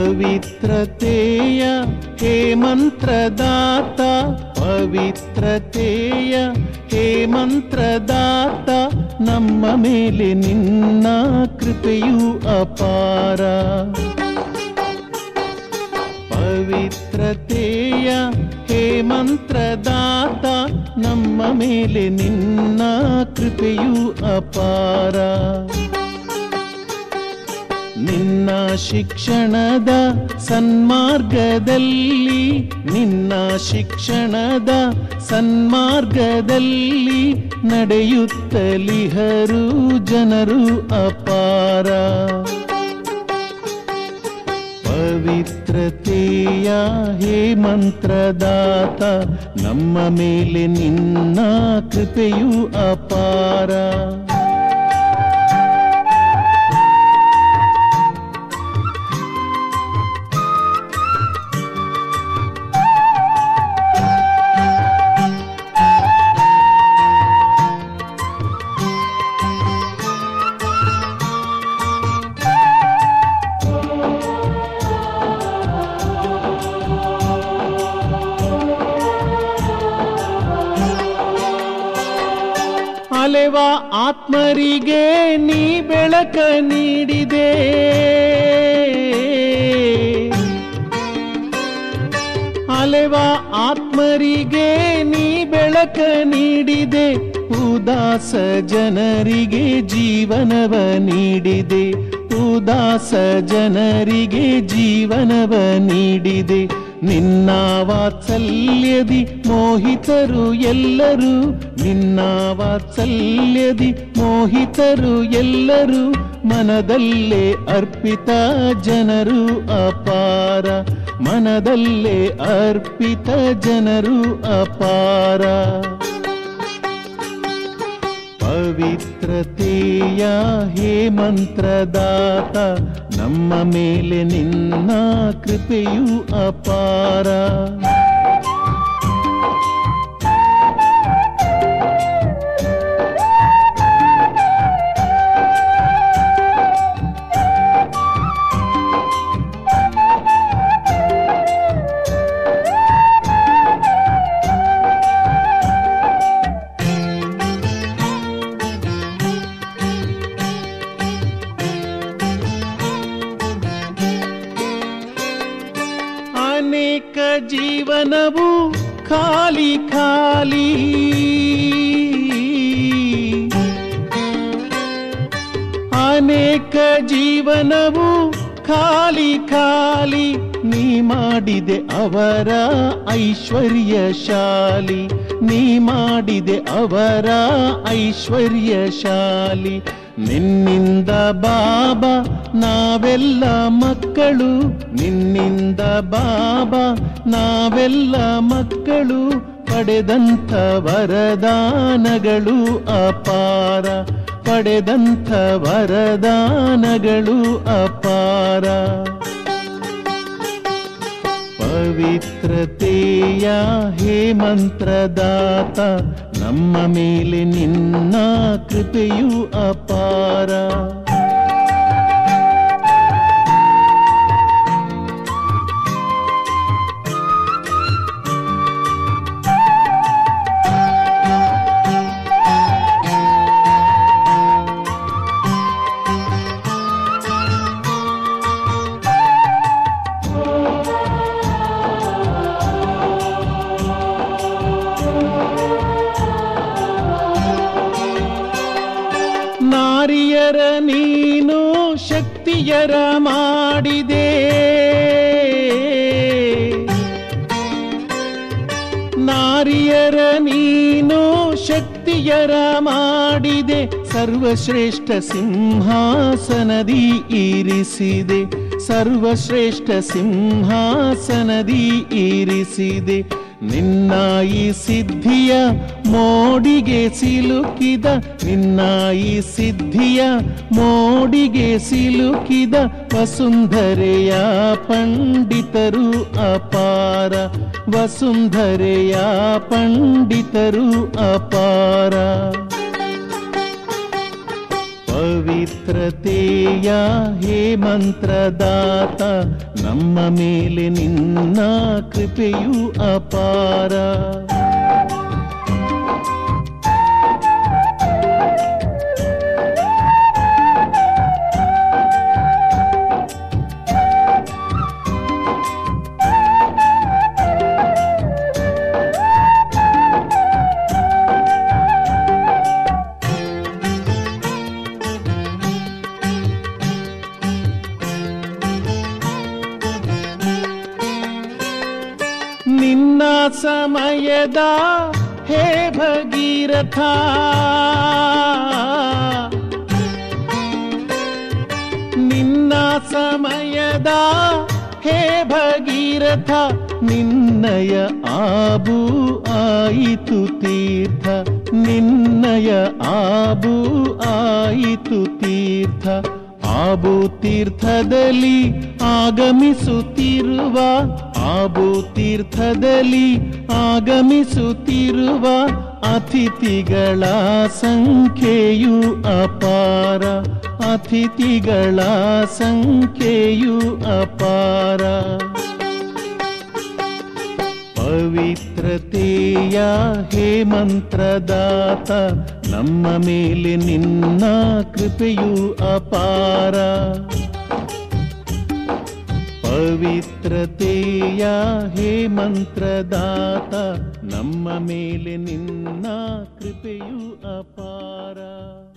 ಪವಿತ್ರತೆಯ ಹೇ ಮಂತ್ರದಾತ ಪವಿತ್ರತೆಯ ಹೇ ಮಂತ್ರದಾತ ನಮ್ಮ ಮೇಲೆ ನಿನ್ನ ಕೃಪೆಯು ಅಪಾರ ಪವಿತ್ರತೆಯ ಹೇ ಮಂತ್ರದಾತ ನಮ್ಮ ಮೇಲೆ ನಿನ್ನ ಕೃಪೆಯು ಅಪಾರ ನಿನ್ನ ಶಿಕ್ಷಣದ ಸನ್ಮಾರ್ಗದಲ್ಲಿ ನಿನ್ನ ಶಿಕ್ಷಣದ ಸನ್ಮಾರ್ಗದಲ್ಲಿ ನಡೆಯುತ್ತಲಿಹರು ಜನರು ಅಪಾರ ಪವಿತ್ರತೆಯ ಹೇ ಮಂತ್ರದಾತ ನಮ್ಮ ಮೇಲೆ ನಿನ್ನ ಕೃಪೆಯು ಅಪಾರ ಅಲೆವ ಆತ್ಮರಿಗೆ ನೀ ಬೆಳಕ ನೀಡಿದೆ ಅಲೆವ ಆತ್ಮರಿಗೆ ನೀ ಬೆಳಕ ನೀಡಿದೆ ಉದಾಸ ಜನರಿಗೆ ಜೀವನವ ನೀಡಿದೆ ಉದಾಸ ಜನರಿಗೆ ಜೀವನವ ನೀಡಿದೆ ನಿನ್ನ ವಾತ್ಸಲ್ಯದಿ ಮೋಹಿತರು ಎಲ್ಲರೂ ನಿನ್ನ ವಾತ್ಸಲ್ಯದಿ ಮೋಹಿತರು ಎಲ್ಲರೂ ಮನದಲ್ಲೇ ಅರ್ಪಿತ ಜನರು ಅಪಾರ ಮನದಲ್ಲೇ ಅರ್ಪಿತ ಜನರು ಅಪಾರ ಪವಿತ್ರತೆಯ ಹೇ ಮಂತ್ರದಾತ ನಮ್ಮ ಮೇಲೆ ನಿನ್ನ ಕೃಪೆಯು ಅಪಾರ ಅನೇಕ ಜೀವನವು ಖಾಲಿ ಖಾಲಿ ಅನೇಕ ಜೀವನವು ಖಾಲಿ ಖಾಲಿ ನೀ ಮಾಡಿದೆ ಅವರ ಐಶ್ವರ್ಯಶಾಲಿ ನೀ ಮಾಡಿದೆ ಅವರ ಐಶ್ವರ್ಯಶಾಲಿ ನಿನ್ನಿಂದ ಬಾಬಾ ನಾವೆಲ್ಲ ಮಕ್ಕಳು ನಿನ್ನಿಂದ ಬಾಬಾ ನಾವೆಲ್ಲ ಮಕ್ಕಳು ಪಡೆದಂಥ ವರದಾನಗಳು ಅಪಾರ ಪಡೆದಂಥ ವರದಾನಗಳು ಅಪಾರ ಪವಿತ್ರತೆಯ ಹೇ ಮಂತ್ರದಾತ ನಮ್ಮ ಮೇಲೆ ನಿನ್ನ ಕೃಪೆಯು ಅಪಾರ ನಾರಿಯರ ನೀನು ಶಕ್ತಿಯರ ಮಾಡಿದೆ ನಾರಿಯರ ನೀನು ಶಕ್ತಿಯರ ಮಾಡಿದೆ ಸರ್ವಶ್ರೇಷ್ಠ ಸಿಂಹಾಸನದಿ ಇರಿಸಿದೆ ಸರ್ವಶ್ರೇಷ್ಠ ಸಿಂಹಾಸನದಿ ಇರಿಸಿದೆ ನಿನ್ನ ಈ ಸಿದ್ಧಿಯ ಮೋಡಿಗೆ ಸಿಲುಕಿದ ನಿನ್ನ ಈ ಸಿದ್ಧಿಯ ಮೋಡಿಗೆ ಸಿಲುಕಿದ ವಸುಂಧರೆಯ ಪಂಡಿತರು ಅಪಾರ ವಸುಂಧರೆಯ ಪಂಡಿತರು ಅಪಾರ ಪವಿತ್ರತೆಯ ಹೇ ಮಂತ್ರದಾತ ನಮ್ಮ ಮೇಲೆ ನಿನ್ನ ಕೃಪೆಯು ಅಪಾರ ನಿನ್ನ ಸಮಯದ ಹೇ ಭಗೀರಥ ನಿನ್ನ ಸಮಯದ ಹೇ ಭಗೀರಥ ನಿನ್ನಯ ಆಬು ಆಯಿತು ತೀರ್ಥ ನಿನ್ನಯ ಆಬು ಆಯಿತು ತೀರ್ಥ ಆಬು ತೀರ್ಥದಲ್ಲಿ ಆಗಮಿಸುತ್ತಿರುವ ಆಬು ತೀರ್ಥದಲ್ಲಿ ಆಗಮಿಸುತ್ತಿರುವ ಅತಿಥಿಗಳ ಸಂಖ್ಯೆಯು ಅಪಾರ ಅತಿಥಿಗಳ ಸಂಖ್ಯೆಯು ಅಪಾರ ಪವಿತ್ರತೆಯ ಹೇ ಮಂತ್ರದಾತ ನಮ್ಮ ಮೇಲೆ ನಿನ್ನ ಕೃಪೆಯು ಅಪಾರ ಪವಿತ್ರತೆಯ ಹೇ ಮಂತ್ರದಾತ ನಮ್ಮ ಮೇಲೆ ನಿನ್ನ ಕೃಪೆಯು ಅಪಾರ